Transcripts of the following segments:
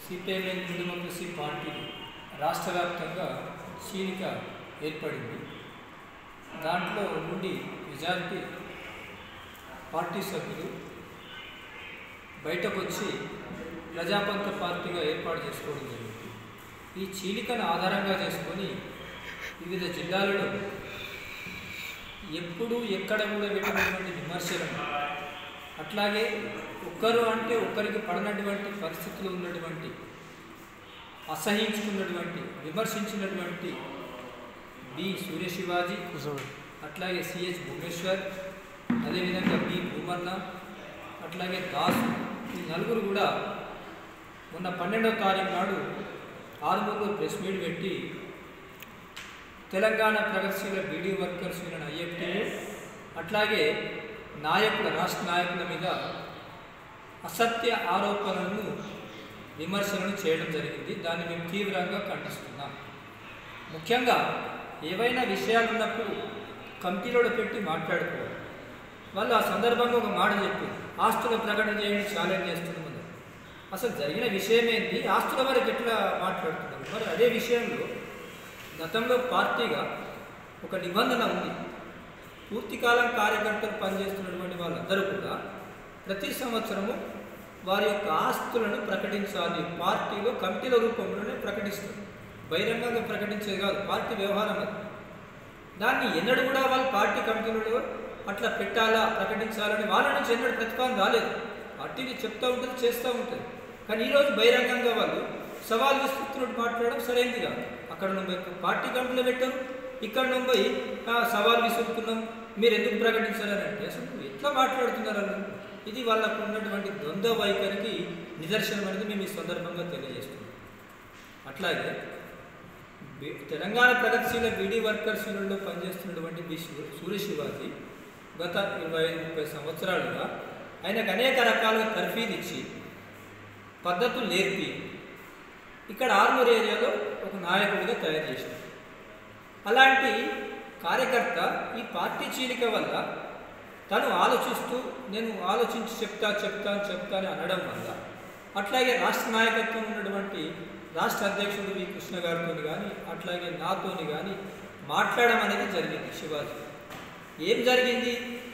CPIM democracy party రాష్ట్ర వ్యాప్తంగా చీలిక ఏర్పడింది దాంట్లో నుండి మెజారిటీ పార్టీ సభ్యులు బయటకు వచ్చి ప్రజాపంత పార్టీగా ఏర్పాటు చేసుకోవడం జరిగింది ఈ చీలికను ఆధారంగా చేసుకొని వివిధ జిల్లాలలో ఎప్పుడు ఎక్కడ కూడా వెళ్ళినటువంటి విమర్శలు అట్లాగే ఒక్కరు అంటే ఒక్కరికి పడనటువంటి పరిస్థితులు ఉన్నటువంటి అసహించుకున్నటువంటి విమర్శించినటువంటి బి సూర్యశివాజీ అట్లాగే సిహెచ్ భువనేశ్వర్ అదేవిధంగా బి భూమన్న అట్లాగే దాసు ఈ నలుగురు కూడా మొన్న పన్నెండవ తారీఖు నాడు ఆరుమూరులో ప్రెస్ మీట్ పెట్టి తెలంగాణ ప్రగతిశీల బీడీ వర్కర్స్ యూనియన్ ఐఎఫ్టీయు అట్లాగే నాయకుల రాష్ట్ర నాయకుల మీద అసత్య ఆరోపణలను విమర్శలను చేయడం జరిగింది దాన్ని మేము తీవ్రంగా ఖండిస్తున్నాం ముఖ్యంగా ఏవైనా విషయాలు ఉన్నప్పుడు కమిటీలో పెట్టి మాట్లాడుకోవాలి వాళ్ళు ఆ సందర్భంగా ఒక మాట చెప్పి ఆస్తుల ప్రకటన చేయండి ఛాలెంజ్ చేస్తున్నాం అని. అసలు జరిగిన విషయం ఏంటి ఆస్తుల వరకు ఎట్లా మాట్లాడుతున్నారు మరి అదే విషయంలో గతంలో పార్టీగా ఒక నిబంధన ఉంది పూర్తికాలం కార్యకర్తలు పనిచేస్తున్నటువంటి వాళ్ళందరూ కూడా ప్రతి సంవత్సరము వారి యొక్క ఆస్తులను ప్రకటించాలి పార్టీలో కమిటీల రూపంలోనే ప్రకటిస్తారు బహిరంగంగా ప్రకటించేది కాదు పార్టీ వ్యవహారం అది దాన్ని ఎన్నడూ కూడా వాళ్ళు పార్టీ కమిటీలలో అట్లా పెట్టాలా ప్రకటించాలని వాళ్ళ నుంచి ఎన్నడూ ప్రతిపాదన రాలేదు పార్టీని చెప్తూ ఉంటుంది చేస్తూ ఉంటుంది కానీ ఈరోజు బహిరంగంగా వాళ్ళు సవాల్ విస్తున్నట్టు మాట్లాడడం సరైనది కాదు అక్కడ నువ్వు పార్టీ కమిటీలో పెట్టారు ఇక్కడ నువ్వు పోయి "ఆ, సవాల్ విసురుతున్నాం మీరు ఎందుకు ప్రకటించాలని అంటే అసలు నువ్వు ఎట్లా మాట్లాడుతున్నారు వాళ్ళు ఇది వాళ్ళకు ఉన్నటువంటి ద్వంద్వ వైఖరికి నిదర్శనం అనేది మేము ఈ సందర్భంగా తెలియజేస్తున్నాం అట్లాగే బి- తెలంగాణ ప్రగతిశీల బీడీ వర్కర్స్ యూనియన్లో పనిచేస్తున్నటువంటి బి శివ- సూర్య శివాజీ గత ఇరవై ఐదు ముప్పై సంవత్సరాలుగా ఆయనకు అనేక రకాలుగా తర్ఫీదు ఇచ్చి పద్ధతులు నేర్పి ఇక్కడ ఆర్మూర్ ఏరియాలో ఒక నాయకుడిగా తయారు చేశారు అలాంటి కార్యకర్త ఈ పార్టీ చీలిక వల్ల తను ఆలోచిస్తూ నేను ఆలోచించి చెప్తా చెప్తాను చెప్తాను అనడం వల్ల అట్లాగే రాష్ట్ర నాయకత్వం ఉన్నటువంటి రాష్ట్ర అధ్యక్షుడు వి కృష్ణ గారితో కానీ అట్లాగే నాతోని కానీ మాట్లాడడం అనేది జరిగింది శివాజీ ఏం జరిగింది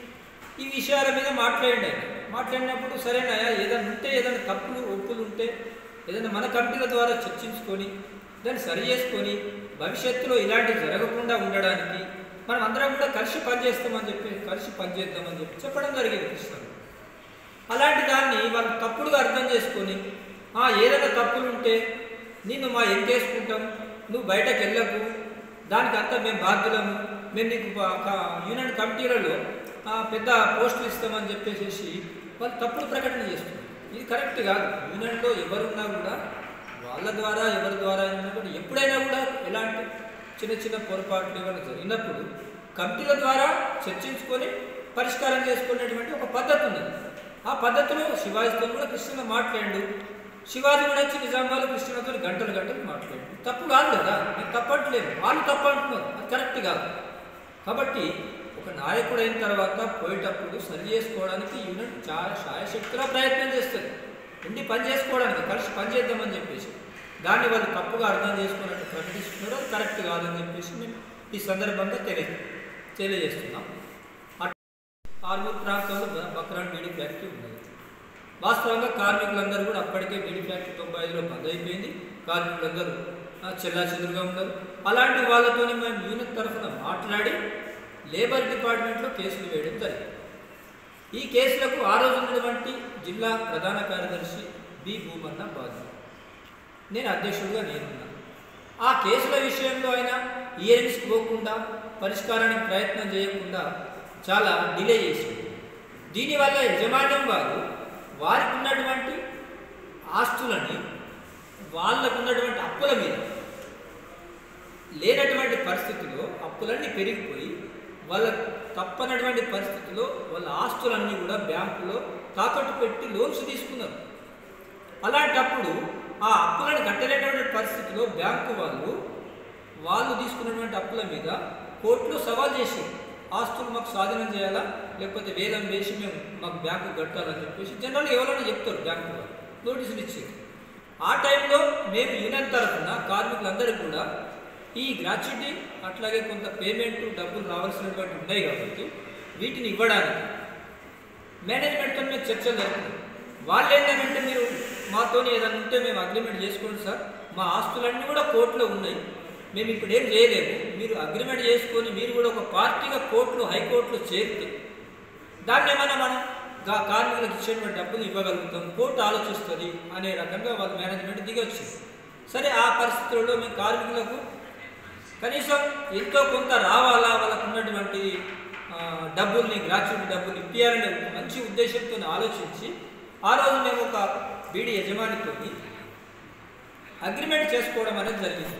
ఈ విషయాల మీద మాట్లాడండి ఆయన మాట్లాడినప్పుడు సరేనాయా ఏదైనా ఉంటే ఏదైనా తప్పులు ఒప్పులు ఉంటే ఏదైనా మన కమిటీల ద్వారా చర్చించుకొని దాన్ని సరి చేసుకొని భవిష్యత్తులో ఇలాంటివి జరగకుండా ఉండడానికి మనం అందరం కూడా కలిసి పనిచేస్తామని చెప్పి కలిసి పనిచేద్దామని చెప్పి చెప్పడం జరిగింది కృష్ణ అలాంటి దాన్ని వాళ్ళు తప్పుడుగా అర్థం చేసుకొని "ఆ, ఏదైనా తప్పులు ఉంటే నిన్ను మా ఎంకేసుకుంటాం నువ్వు బయటకు వెళ్ళకు దానికి అంతా మేము బాధ్యులము మేము నీకు ప- క- యూనియన్ కమిటీలలో ఆ, పెద్ద పోస్టులు ఇస్తామని చెప్పేసి వాళ్ళు తప్పుడు ప్రకటన చేస్తున్నారు ఇది కరెక్ట్ కాదు యూనియన్లో ఎవరున్నా కూడా వాళ్ళ ద్వారా ఎవరి ద్వారా అయినా కూడా ఎప్పుడైనా కూడా ఎలాంటి చిన్న చిన్న పొరపాట్లు ఏమైనా జరిగినప్పుడు కమిటీల ద్వారా చర్చించుకొని పరిష్కారం చేసుకునేటువంటి ఒక పద్ధతి ఉన్నది ఆ పద్ధతిలో శివాజీతో కూడా కృష్ణ మాట్లాడు శివాజీ కూడా వచ్చి నిజామాబాద్ కృష్ణతో గంటలు గంటలు మాట్లాడు తప్పు కాదు కదా నేను తప్పట్లేదు వాళ్ళు తప్పు అంటున్నారు అది కరెక్ట్ కాదు కాబట్టి ఒక నాయకుడు అయిన తర్వాత పోయేటప్పుడు సరి చేసుకోవడానికి యూనిట్ చాలా శాయశక్తిగా ప్రయత్నం చేస్తుంది ఉండి పని చేసుకోవడానికి కలిసి పని చేద్దామని చెప్పేసి దాన్ని వాళ్ళు తప్పుగా అర్థం చేసుకున్నట్టు ప్రకటిస్తున్నారు అది కరెక్ట్ కాదని చెప్పేసి మేము ఈ సందర్భంగా తెలియ తెలియజేస్తున్నాం అట్- ఆర్మూర్ ప్రాంతంలో బ- బక్రాన్ బీడీ ఫ్యాక్టరీ ఉన్నది వాస్తవంగా కార్మికులందరూ కూడా అప్పటికే బీడీ ఫ్యాక్టరీ తొంభై ఐదులో బంద్ అయిపోయింది కార్మికులందరూ చెల్లా చెదురుగా ఉన్నారు అలాంటి వాళ్ళతో మేము యూనిట్ తరఫున మాట్లాడి లేబర్ డిపార్ట్మెంట్లో కేసులు వేయడం జరిగింది ఈ కేసులకు ఆ రోజు ఉన్నటువంటి జిల్లా ప్రధాన కార్యదర్శి బి భూమన్న బాధ్యుడు నేను అధ్యక్షుడిగా నేనున్నాను ఆ కేసుల విషయంలో అయినా హియరింగ్స్కి పోకుండా పరిష్కారానికి ప్రయత్నం చేయకుండా చాలా డిలే చేసింది దీనివల్ల యజమాన్యం వారు వారికి ఉన్నటువంటి ఆస్తులని వాళ్ళకు ఉన్నటువంటి అప్పుల మీద లేనటువంటి పరిస్థితిలో అప్పులన్నీ పెరిగిపోయి వాళ్ళ తప్పనటువంటి పరిస్థితిలో వాళ్ళ ఆస్తులన్నీ కూడా బ్యాంకులో తాకట్టు పెట్టి లోన్స్ తీసుకున్నారు అలాంటప్పుడు ఆ అప్పులను కట్టలేనటువంటి పరిస్థితిలో బ్యాంకు వాళ్ళు వాళ్ళు తీసుకున్నటువంటి అప్పుల మీద కోర్టులో సవాల్ చేసి ఆస్తులు మాకు స్వాధీనం చేయాలా లేకపోతే వేలం వేసి మేము మాకు బ్యాంకు కట్టాలని చెప్పేసి జనరల్గా ఎవరైనా చెప్తారు బ్యాంకు వాళ్ళు నోటీసులు ఇచ్చేది ఆ టైంలో మేము యూనియన్ తరఫున కార్మికులందరికీ కూడా ఈ గ్రాచ్యుటీ అట్లాగే కొంత పేమెంట్ డబ్బులు రావాల్సినటువంటి ఉన్నాయి కాబట్టి వీటిని ఇవ్వడానికి మేనేజ్మెంట్తో మేము చర్చలు జరుగుతుంది వాళ్ళు ఏంటంటే మీరు మాతోని ఏదైనా ఉంటే మేము అగ్రిమెంట్ చేసుకోండి సార్ మా ఆస్తులన్నీ కూడా కోర్టులో ఉన్నాయి మేము ఇప్పుడు ఏం చేయలేము మీరు అగ్రిమెంట్ చేసుకొని మీరు కూడా ఒక పార్టీగా కోర్టులో హైకోర్టులో చేరితే దాన్ని ఏమైనా మనం గా కార్మికులకు ఇచ్చేటువంటి డబ్బులు ఇవ్వగలుగుతాం కోర్టు ఆలోచిస్తుంది అనే రకంగా వాళ్ళ మేనేజ్మెంట్ దిగొచ్చింది సరే ఆ పరిస్థితుల్లో మేము కార్మికులకు కనీసం ఎంతో కొంత రావాలా వాళ్ళకు ఉన్నటువంటి ఆ, డబ్బుల్ని గ్రాచ్యుటీ డబ్బులు ఇప్పించాలనే ఒక మంచి ఉద్దేశంతో ఆలోచించి ఆ రోజు మేము ఒక బీడీ యజమానితో అగ్రిమెంట్ చేసుకోవడం అనేది జరిగింది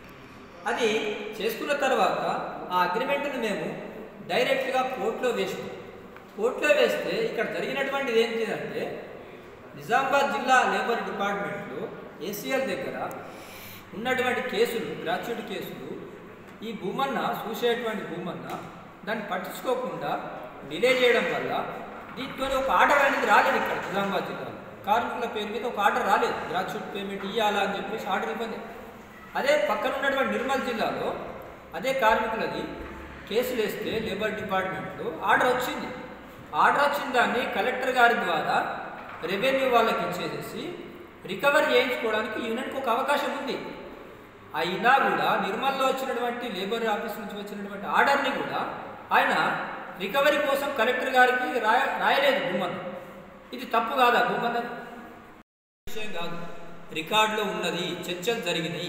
అది చేసుకున్న తర్వాత ఆ అగ్రిమెంట్ని మేము డైరెక్ట్గా కోర్టులో వేసినాం కోర్టులో వేస్తే ఇక్కడ జరిగినటువంటిది ఏంటిదంటే నిజామాబాద్ జిల్లా లేబర్ డిపార్ట్మెంట్లో ఏసీఎల్ దగ్గర ఉన్నటువంటి కేసులు గ్రాచ్యుటీ కేసులు ఈ భూమన్న చూసేటువంటి భూమన్న దాన్ని పట్టించుకోకుండా డిలే చేయడం వల్ల దీంతో ఒక ఆర్డర్ అనేది రాలేదు ఇక్కడ నిజామాబాద్ జిల్లాలో కార్మికుల పేరు మీద ఒక ఆర్డర్ రాలేదు గ్రాచ్యుటీ పేమెంట్ ఇవ్వాలా అని చెప్పేసి ఆర్డర్ ఇవ్వలేదు అదే పక్కన ఉన్నటువంటి నిర్మల్ జిల్లాలో అదే కార్మికులది కేసులు వేస్తే లేబర్ డిపార్ట్మెంట్లో ఆర్డర్ వచ్చింది ఆర్డర్ వచ్చిన దాన్ని కలెక్టర్ గారి ద్వారా రెవెన్యూ వాళ్ళకి ఇచ్చేసేసి రికవరీ చేయించుకోవడానికి యూనియన్కి ఒక అవకాశం ఉంది అయినా కూడా నిర్మల్లో వచ్చినటువంటి లేబర్ ఆఫీస్ నుంచి వచ్చినటువంటి ఆర్డర్ని కూడా ఆయన రికవరీ కోసం కలెక్టర్ గారికి రాయ రాయలేదు భూమన్న ఇది తప్పు కాదా భూమన్న విషయం కాదు రికార్డులో ఉన్నది చర్చలు జరిగినాయి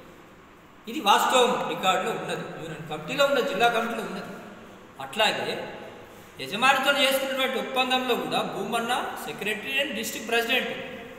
ఇది వాస్తవం రికార్డులో ఉన్నది యూనియన్ కమిటీలో ఉన్నది జిల్లా కమిటీలో ఉన్నది అట్లాగే యజమానితో చేసుకున్నటువంటి ఒప్పందంలో కూడా Bhumanna secretary and district president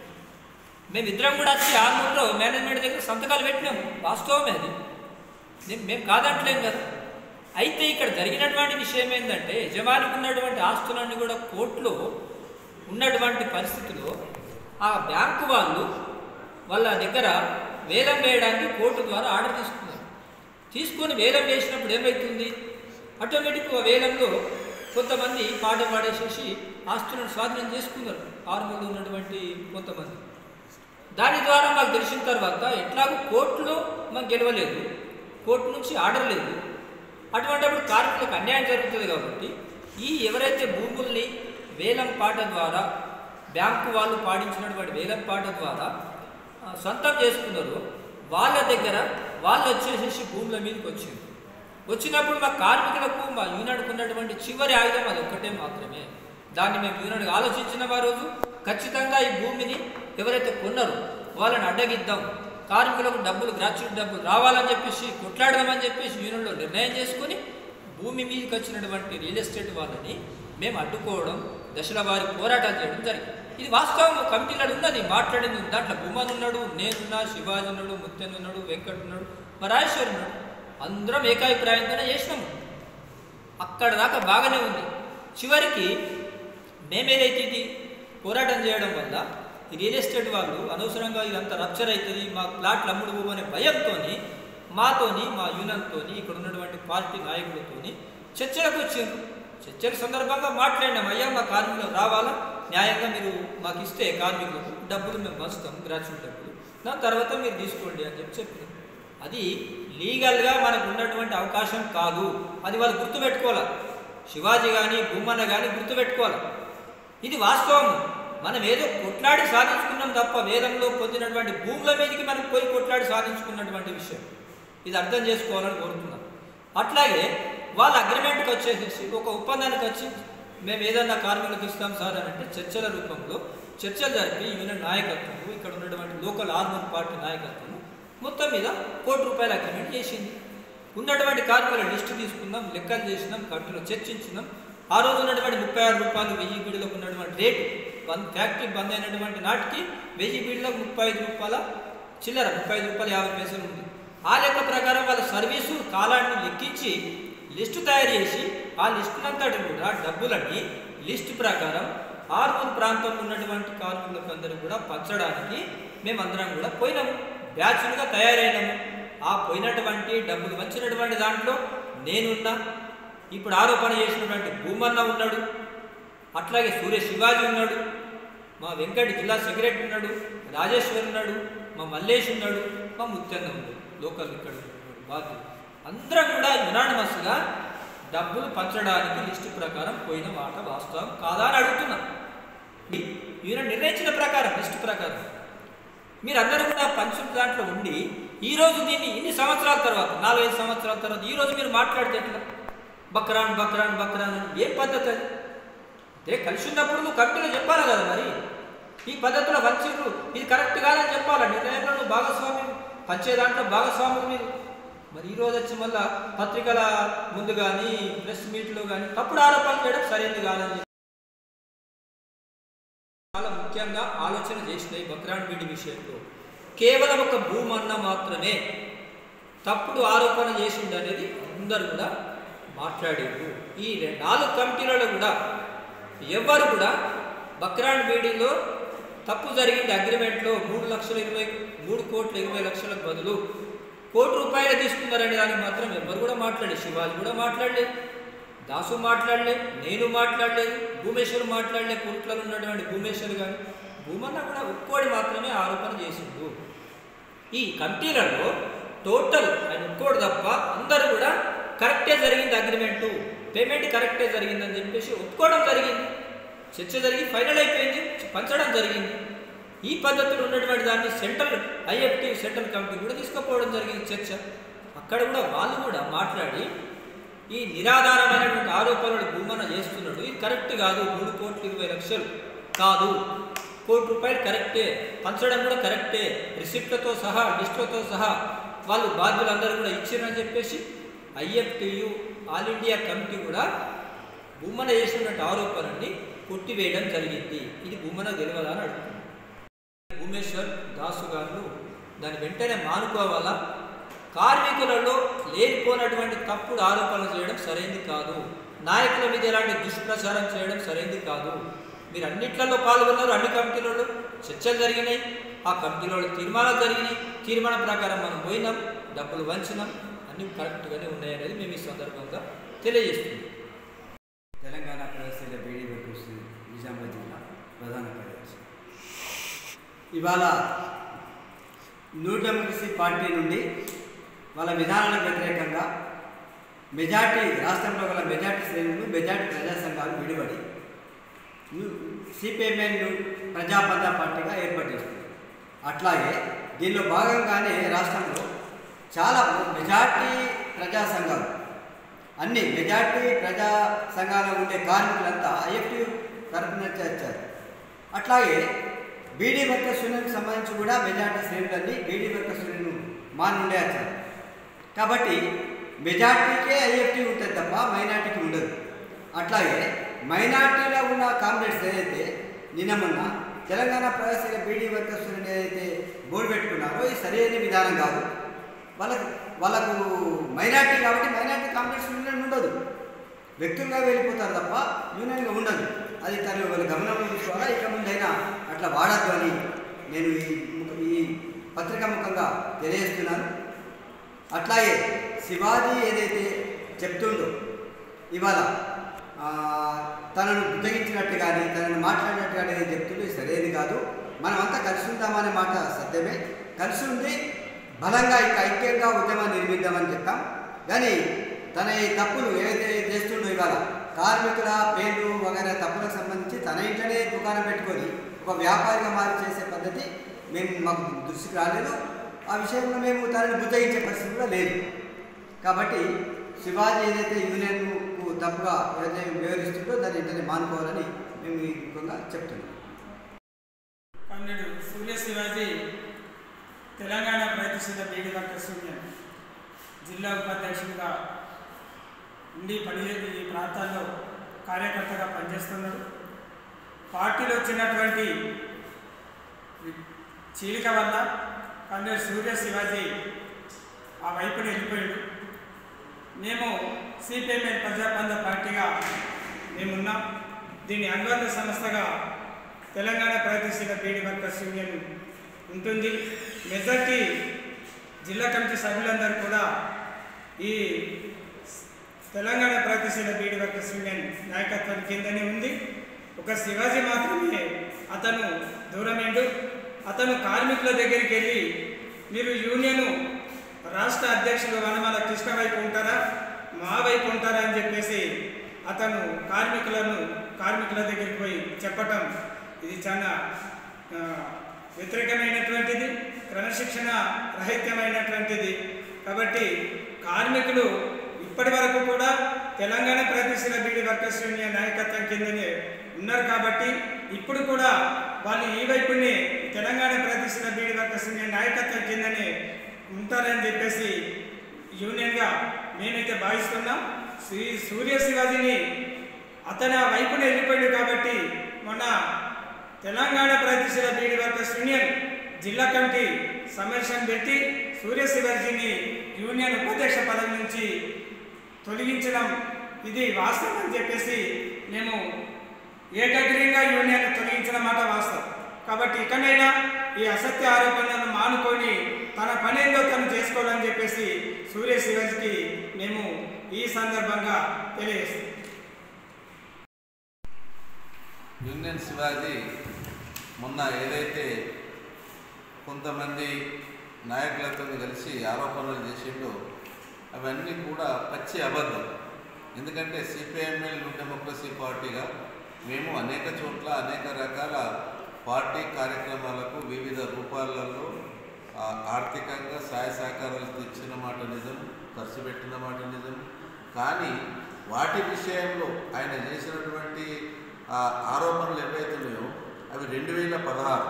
మేమిద్దరం కూడా వచ్చి ఆర్మూర్లో మేనేజ్మెంట్ దగ్గర సంతకాలు పెట్టినాము వాస్తవమే అది నేను మేము కాదంటలేం కదా అయితే ఇక్కడ జరిగినటువంటి విషయం ఏంటంటే యజమానికి ఉన్నటువంటి ఆస్తులన్నీ కూడా కోర్టులో ఉన్నటువంటి పరిస్థితిలో ఆ బ్యాంకు వాళ్ళు వాళ్ళ దగ్గర వేలం వేయడానికి కోర్టు ద్వారా ఆర్డర్ తీసుకున్నారు తీసుకొని వేలం వేసినప్పుడు ఏమవుతుంది ఆటోమేటిక్ ఆ వేలంలో కొంతమంది పాట పాడేసేసి ఆస్తులను స్వాధీనం చేసుకున్నారు ఆర్మూర్లో ఉన్నటువంటి కొంతమంది దాని ద్వారా మాకు తెలిసిన తర్వాత ఎట్లాగో కోర్టులో మాకు గెలవలేదు కోర్టు నుంచి ఆర్డర్ లేదు అటువంటిప్పుడు కార్మికులకు అన్యాయం జరుగుతుంది కాబట్టి ఈ ఎవరైతే భూముల్ని వేలం పాట ద్వారా బ్యాంకు వాళ్ళు పాటించినటువంటి వేలం పాట ద్వారా ఆ, సొంతం చేసుకున్నారో వాళ్ళ దగ్గర వాళ్ళు వచ్చేసేసి భూముల మీదకి వచ్చింది వచ్చినప్పుడు మా కార్మికులకు మా యూనియన్కు ఉన్నటువంటి చివరి ఆయుధం అది ఒక్కటే మాత్రమే దాన్ని మేము యూనియన్కి ఆలోచించిన ఆ రోజు ఖచ్చితంగా ఈ భూమిని ఎవరైతే కొన్నారో వాళ్ళని అడ్డగిద్దాం కార్మికులకు డబ్బులు గ్రాచ్యుటీ డబ్బులు రావాలని చెప్పేసి కొట్లాడదామని చెప్పేసి యూనియన్లో నిర్ణయం చేసుకుని భూమి మీదకి వచ్చినటువంటి రియల్ ఎస్టేట్ వాళ్ళని మేము అడ్డుకోవడం దశల వారి పోరాటాలు చేయడం జరిగింది ఇది వాస్తవం కమిటీలో ఉన్నది మాట్లాడింది ఉంది. దాంట్లో భూమన్ ఉన్నాడు నేనున్నా శివాజీ ఉన్నాడు ముత్యన్ ఉన్నాడు వెంకట్ ఉన్నాడు మా రాజేశ్వర్ ఉన్నాడు అందరం ఏకాభిప్రాయంతోనే చేసినాము అక్కడ దాకా బాగానే ఉంది చివరికి మేమేదైతే ఇది పోరాటం చేయడం వల్ల ఈ రియల్ ఎస్టేట్ వాళ్ళు అనవసరంగా ఇదంతా రప్చర్ అవుతుంది మా ప్లాట్లు అమ్ముడు పోవనే భయంతోని మాతోని మా యూనియన్తోని ఇక్కడ ఉన్నటువంటి పార్టీ నాయకులతోని చర్చలకు వచ్చారు చర్చల సందర్భంగా మాట్లాడినాం అయ్యా మా కార్మికులు రావాలా న్యాయంగా మీరు మాకు ఇస్తే కార్మికులకు డబ్బులు మేము పంచుతాం గ్రాచ్యుటీ డబ్బులు దాని తర్వాత మీరు తీసుకోండి అని చెప్పి చెప్పినాం అది లీగల్గా మనకు ఉన్నటువంటి అవకాశం కాదు అది వాళ్ళు గుర్తుపెట్టుకోవాలి శివాజీ కానీ భూమన్న కానీ గుర్తుపెట్టుకోవాలి ఇది వాస్తవం మనం ఏదో కొట్లాడి సాధించుకున్నాం తప్ప వేదంలో పొందినటువంటి భూముల మీదకి మనం పోయి కొట్లాడి సాధించుకున్నటువంటి విషయం ఇది అర్థం చేసుకోవాలని కోరుతున్నాం అట్లాగే వాళ్ళ అగ్రిమెంట్కి వచ్చేసేసి ఒక ఒప్పందానికి వచ్చి మేము ఏదన్నా కార్మికులకు ఇస్తాం సార్ అని అంటే చర్చల రూపంలో చర్చలు జరిపి యూనియన్ నాయకత్వం ఇక్కడ ఉన్నటువంటి లోకల్ ఆర్మూర్ పార్టీ నాయకత్వం మొత్తం మీద కోటి రూపాయల అగ్రిమెంట్ చేసింది ఉన్నటువంటి కార్మికుల లిస్టు తీసుకున్నాం లెక్కలు చేసినాం కట్టులో చర్చించినాం ఆ రోజు ఉన్నటువంటి ముప్పై ఆరు రూపాయలు వెయ్యి బీడులకు ఉన్నటువంటి రేటు బంద్ ఫ్యాక్టరీ బంద్ అయినటువంటి నాటికి వెయ్యి బీడులకు ముప్పై ఐదు రూపాయల చిల్లర ముప్పై ఐదు రూపాయలు యాభై పైసలు ఉంది ఆ లెక్క ప్రకారం వాళ్ళ సర్వీసు కాలాన్ని లెక్కించి లిస్టు తయారు చేసి ఆ లిస్టునంతటి కూడా డబ్బులన్నీ లిస్టు ప్రకారం ఆర్మూర్ ప్రాంతంలో ఉన్నటువంటి కార్మికులకు అందరూ కూడా పంచడానికి మేమందరం కూడా పోయినాము బ్యాచులుగా తయారైనాము ఆ పోయినటువంటి డబ్బులు వచ్చినటువంటి దాంట్లో నేనున్నా ఇప్పుడు ఆరోపణ చేసినటువంటి భూమన్న ఉన్నాడు అట్లాగే సూర్య శివాజీ ఉన్నాడు మా వెంకటి జిల్లా సెక్రటరీ ఉన్నాడు రాజేశ్వర్ ఉన్నాడు మా మల్లేష్ ఉన్నాడు మా ముత్యంగా ఉన్నాడు లోకల్ ఇక్కడ ఉన్నాడు బాధ్యులు అందరం కూడా యునానిమస్గా డబ్బులు పంచడానికి లిస్టు ప్రకారం పోయిన మాట వాస్తవం కాదా అని అడుగుతున్నాం ఈయన నిర్ణయించిన ప్రకారం లిస్టు ప్రకారం మీరందరూ కూడా పంచుల దాంట్లో ఉండి ఈ రోజు దీన్ని ఇన్ని సంవత్సరాల తర్వాత నాలుగైదు సంవత్సరాల తర్వాత ఈ రోజు మీరు మాట్లాడితే ఎట్లా బక్రాన్ బక్రాన్ బక్రాన్ అని ఏం పద్ధతి అది అదే కలిసి ఉన్నప్పుడు నువ్వు కమిటీలో చెప్పాలి కదా మరి ఈ పద్ధతిలో పంచిర్రు ఇది కరెక్ట్ కాదని చెప్పాలి నిర్ణయంలో నువ్వు భాగస్వామి పంచే దాంట్లో భాగస్వాములు మీరు మరి ఈ రోజు వచ్చి మళ్ళా పత్రికల ముందు కానీ ప్రెస్ మీట్లో కానీ తప్పుడు ఆరోపణలు చేయడం సరైనది కాదని చెప్పి చాలా ముఖ్యంగా ఆలోచన చేసిన ఈ బక్రాన్ బీడి విషయంలో కేవలం ఒక భూమన్న మాత్రమే తప్పుడు ఆరోపణ చేసిండు అనేది అందరూ కూడా మాట్లాడారు ఈ రె- నాలుగు కమిటీలలో కూడా ఎవ్వరు కూడా బక్రాన్ బీడీలో తప్పు జరిగింది అగ్రిమెంట్లో మూడు లక్షల ఇరవై మూడు కోట్ల ఇరవై లక్షలకు బదులు కోటి రూపాయలు తీసుకున్నారనే దానికి మాత్రం ఎవ్వరు కూడా మాట్లాడలేదు శివాజీ కూడా మాట్లాడలేదు దాసు మాట్లాడలేదు నేను మాట్లాడలేదు భూమేశ్వర్ మాట్లాడలే కోర్టులో ఉన్నటువంటి భూమేశ్వర్ కానీ భూమన్న కూడా ఒక్కోడి మాత్రమే ఆరోపణ చేసిండు ఈ కమిటీలలో టోటల్ ఆయన ఒక్కోడు తప్ప అందరూ కూడా కరెక్టే జరిగింది అగ్రిమెంటు పేమెంట్ కరెక్టే జరిగిందని చెప్పేసి ఒప్పుకోవడం జరిగింది చర్చ జరిగి ఫైనల్ అయిపోయింది పంచడం జరిగింది ఈ పద్ధతిలో ఉన్నటువంటి దాన్ని సెంట్రల్ ఐఎఫ్టీ సెంట్రల్ కమిటీ కూడా తీసుకుపోవడం జరిగింది చర్చ అక్కడ కూడా వాళ్ళు కూడా మాట్లాడి ఈ నిరాధారమైనటువంటి ఆరోపణలు భూమన చేస్తున్నాడు ఇది కరెక్ట్ కాదు మూడు కోట్ల ఇరవై లక్షలు కాదు కోటి రూపాయలు కరెక్టే పంచడం కూడా కరెక్టే రిసిప్ట్లతో సహా లిస్టులతో సహా వాళ్ళు బాధ్యులందరూ కూడా ఇచ్చారని చెప్పేసి ఐఎఫ్టియు ఆల్ ఇండియా కమిటీ కూడా భూమన చేసినటువంటి ఆరోపణని కొట్టివేయడం జరిగింది ఇది భూమన తెలియదా అని అడుగుతుంది భూమేశ్వర్ దాసు గారు దాని వెంటనే మానుకోవాలా కార్మికులలో లేనిపోయినటువంటి తప్పుడు ఆరోపణలు చేయడం సరైంది కాదు నాయకుల మీద ఎలాంటి దుష్ప్రచారం చేయడం సరైంది కాదు మీరు అన్నిట్లలో పాల్గొన్నారు అన్ని కమిటీలలో చర్చలు జరిగినాయి ఆ కమిటీలలో తీర్మానాలు జరిగినాయి తీర్మానం ప్రకారం మనం పోయినాం డబ్బులు వంచినాం అన్నీ కరెక్ట్గానే ఉన్నాయనేది మేము ఈ సందర్భంగా తెలియజేస్తున్నాం తెలంగాణ ప్రదర్శన బీడీ వర్కర్స్ నిజామాబాద్ జిల్లా ప్రధాన కార్యదర్శి ఇవాళ న్యూ డెమోక్రసీ పార్టీ నుండి వాళ్ళ విధానాలకు వ్యతిరేకంగా మెజార్టీ రాష్ట్రంలో గల మెజార్టీ శ్రేణులు మెజార్టీ ప్రజా సంఘాలు విడిపడి సిపిఎంఎన్ ప్రజాపంత పార్టీగా ఏర్పాటు చేస్తుంది అట్లాగే దీనిలో భాగంగానే రాష్ట్రంలో చాలా మెజార్టీ ప్రజా సంఘాలు అన్ని మెజార్టీ ప్రజా సంఘాలు ఉండే కార్మికులంతా ఐఎఫ్టీ తరఫున చేర్చారు అట్లాగే బీడీ వర్కర్స్ యూనియన్కి సంబంధించి కూడా మెజార్టీ శ్రేణులన్నీ బీడీ వర్కర్స్ యూనియన్ మా నుండే వచ్చారు కాబట్టి మెజార్టీకే ఐఎఫ్టీ ఉంటుంది తప్ప మైనార్టీకి ఉండదు అట్లాగే మైనార్టీలో ఉన్న కామ్రేడ్స్ ఏదైతే నిన్న మొన్న తెలంగాణ ప్రవేశిక బీడీ వర్కర్స్ యూనియన్ ఏదైతే బోర్డు పెట్టుకున్నారో ఇది సరైన విధానం కాదు వాళ్ళకు వాళ్ళకు మైనార్టీ కాబట్టి మైనార్టీ కాంగ్రెస్ యూనియన్ ఉండదు వ్యక్తులుగా వెళ్ళిపోతారు తప్ప యూనియన్గా ఉండదు అది తను వాళ్ళ గమనంలో తీసుకోవాలా ఇక ముందైనా అట్లా వాడద్దు అని నేను ఈ ముఖ- ఈ పత్రికా ముఖంగా తెలియజేస్తున్నాను అట్లాగే శివాజీ ఏదైతే చెప్తుండో ఇవాళ ఆ, తనను బుద్ధగించినట్టు కానీ తనను మాట్లాడినట్టు కానీ ఏదైతే చెప్తుండో ఇది సరైనది కాదు మనమంతా కలిసి ఉందామనే మాట సత్యమే కలిసి ఉండి బలంగా ఇంకా ఐక్యంగా ఉద్యమాన్ని నిర్మిద్దామని చెప్పాం కానీ తన ఈ తప్పులు ఏదైతే చేస్తుండో ఇవాళ కార్మికుల పేర్లు వగైరా తప్పులకు సంబంధించి తన ఇంట్లోనే దుకాణం పెట్టుకొని ఒక వ్యాపారిగా మారి చేసే పద్ధతి మేము మాకు దృష్టికి రాలేదు ఆ విషయంలో మేము తనని బుద్ధగించే పరిస్థితి కూడా లేదు కాబట్టి శివాజీ ఏదైతే యూనియన్కు తప్పుగా ఏదైతే వివరిస్తుందో దాన్ని ఇంటనే మానుకోవాలని మేము ఈ ముఖంగా చెప్తున్నాం పన్నెండు సూర్య శివాజీ తెలంగాణ ప్రయత్నిస్తున్న బీడీ వర్కర్స్ యూనియన్ జిల్లా ఉపాధ్యక్షుడిగా ఉండి పనిచేసి ఈ ప్రాంతాల్లో కార్యకర్తగా పనిచేస్తున్నాడు పార్టీలో వచ్చినటువంటి చీలిక వల్ల పన్నెండు సూర్య శివాజీ ఆ వైపుని వెళ్ళిపోయాడు మేము సిపిఎంఎల్ ప్రజాబంధ పార్టీగా మేమున్నాం దీని అనుబంధ సంస్థగా తెలంగాణ ప్రగతిశీల బీడీ వర్కర్స్ యూనియన్ ఉంటుంది మెజార్టీ జిల్లా కమిటీ సభ్యులందరూ కూడా ఈ తెలంగాణ ప్రగతిశీల బీడీ వర్కర్స్ యూనియన్ నాయకత్వం కిందనే ఉంది ఒక శివాజీ మాత్రమే అతను దూరమైండు అతను కార్మికుల దగ్గరికి వెళ్ళి మీరు యూనియన్ రాష్ట్ర అధ్యక్షులు వనమాల కృష్ణ వైపు ఉంటారా మా వైపు ఉంటారా అని చెప్పేసి అతను కార్మికులను కార్మికుల దగ్గరికి పోయి చెప్పటం ఇది చాలా ఆ, వ్యతిరేకమైనటువంటిది క్రమశిక్షణ రహిత్యమైనటువంటిది కాబట్టి కార్మికులు ఇప్పటి వరకు కూడా తెలంగాణ ప్రగతిశీల బీడీ వర్కర్స్ యూనియన్ నాయకత్వం కిందనే ఉన్నారు కాబట్టి ఇప్పుడు కూడా వాళ్ళు ఈ వైపునే తెలంగాణ ప్రగతిశీల బీడీ వర్కర్స్ యూనియన్ నాయకత్వం కిందనే ఉంటారని చెప్పేసి యూనియన్గా మేమైతే భావిస్తున్నాం శ్రీ సూర్య శివాజీని అతను ఆ వైపున వెళ్ళిపోయాడు కాబట్టి మొన్న తెలంగాణ ప్రగతిశీల బీడీ వర్కర్స్ యూనియన్ జిల్లా కమిటీ సమావేశం పెట్టి సూర్య శివాజీని యూనియన్ ఉపాధ్యక్ష పదవి నుంచి తొలగించడం ఇది వాస్తవం అని చెప్పేసి మేము ఏకగ్రీయంగా యూనియన్ తొలగించిన మాట వాస్తవం కాబట్టి ఇకనైనా ఈ అసత్య ఆరోపణలను మానుకొని తన పని ఏందో తను చేసుకోవాలని చెప్పేసి సూర్య శివాజీకి మేము ఈ సందర్భంగా తెలియజేస్తాం యూనియన్ శివాజీ మొన్న ఏదైతే కొంతమంది నాయకులతో కలిసి ఆరోపణలు చేసిండో అవన్నీ కూడా పచ్చి అబద్ధం ఎందుకంటే సిపిఐఎంఎల్ న్యూ డెమోక్రసీ పార్టీగా మేము అనేక చోట్ల అనేక రకాల పార్టీ కార్యక్రమాలకు వివిధ రూపాలలో ఆ, ఆర్థికంగా సహాయ సహకారాలు తెచ్చిన మాట నిజం ఖర్చు పెట్టిన మాట నిజం కానీ వాటి విషయంలో ఆయన చేసినటువంటి ఆ ఆరోపణలు ఏవైతే ఉన్నాయో అవి రెండు వేల పదహారు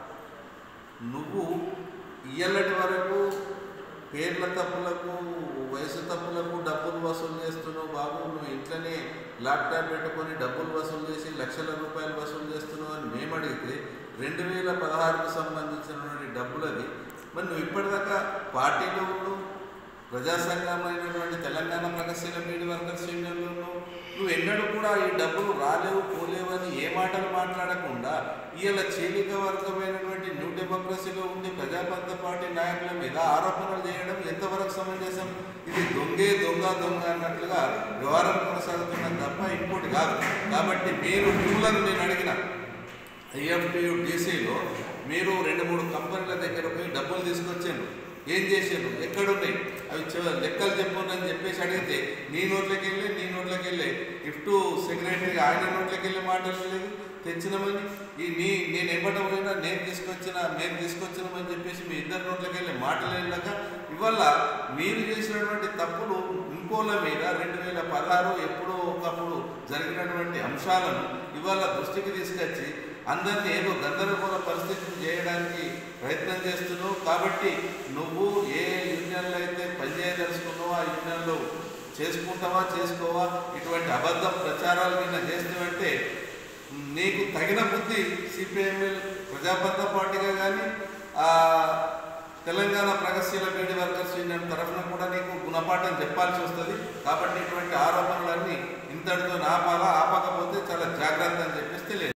నువ్వు ఇయ్యలటి వరకు పేర్ల తప్పులకు వయసు తప్పులకు డబ్బులు వసూలు చేస్తున్నావు బాబు నువ్వు ఇంట్లోనే ల్యాప్టాప్ పెట్టుకొని డబ్బులు వసూలు చేసి లక్షల రూపాయలు వసూలు చేస్తున్నావు అని మేము అడిగితే రెండు వేల పదహారుకు సంబంధించినటువంటి డబ్బులది మరి నువ్వు ఇప్పటిదాకా పార్టీలో ఉన్నావు ప్రజా సంఘమైనటువంటి తెలంగాణ ప్రగతిశీల బీడి వర్కర్స్ యూనియన్లో ఉన్నావు నువ్వు ఎన్నడూ కూడా ఈ డబ్బులు రాలేవు పోలేవు అని ఏ మాటలు మాట్లాడకుండా ఇవాళ చీలిక వర్గమైనటువంటి న్యూ డెమోక్రసీలో ఉండి ప్రజాపంత పార్టీ నాయకుల మీద ఆరోపణలు చేయడం ఎంతవరకు సమంజసం ఇది దొంగే దొంగ దొంగ అన్నట్లుగా వ్యవహారం కొనసాగుతున్నది తప్ప ఇంకోటి కాదు కాబట్టి మీరు మిమ్మల్ని నేను అడిగిన ఐఎఫ్టియు డీసీలో మీరు రెండు మూడు కంపెనీల దగ్గర పోయి డబ్బులు తీసుకొచ్చారు ఏం చేశారు ఎక్కడున్నాయి అవి చె- లెక్కలు చెప్పండి అని చెప్పేసి అడిగితే నీ నోట్లోకి వెళ్ళి నీ నోట్లోకి వెళ్ళి ఇఫ్టు సెక్రటరీ ఆయన నోట్లోకి వెళ్ళి మాటలు లేదు తెచ్చినామని ఈ నీ నేను ఇవ్వడం పోయినా నేను తీసుకొచ్చిన మేము తీసుకొచ్చినామని చెప్పేసి మీ ఇద్దరు నోట్లోకి వెళ్ళి మాటలు వెళ్ళాక ఇవల్ల మీరు చేసినటువంటి తప్పులు ఇంకోళ్ళ మీద రెండు వేల పదహారు ఎప్పుడో ఒకప్పుడు జరిగినటువంటి అంశాలను ఇవాళ దృష్టికి తీసుకొచ్చి అందరినీ ఏదో గందరగోళ పరిస్థితిని చేయడానికి ప్రయత్నం చేస్తున్నావు కాబట్టి నువ్వు ఏ యూనియన్లో అయితే పనిచేయదలుచుకున్నావో ఆ యూనియన్లో చేసుకుంటావా చేసుకోవా ఇటువంటి అబద్ధ ప్రచారాలు నిన్న చేస్తావంటే నీకు తగిన బుద్ధి సిపిఎంఎల్ ప్రజాబద్ధ పార్టీగా కానీ తెలంగాణ ప్రగతిశీల బీడీ వర్కర్స్ యూనియన్ తరఫున కూడా నీకు గుణపాఠం చెప్పాల్సి వస్తుంది కాబట్టి ఇటువంటి ఆరోపణలన్నీ ఇంతటితో ఆపాలా ఆపకపోతే చాలా జాగ్రత్త అని చెప్పేసి తెలియదు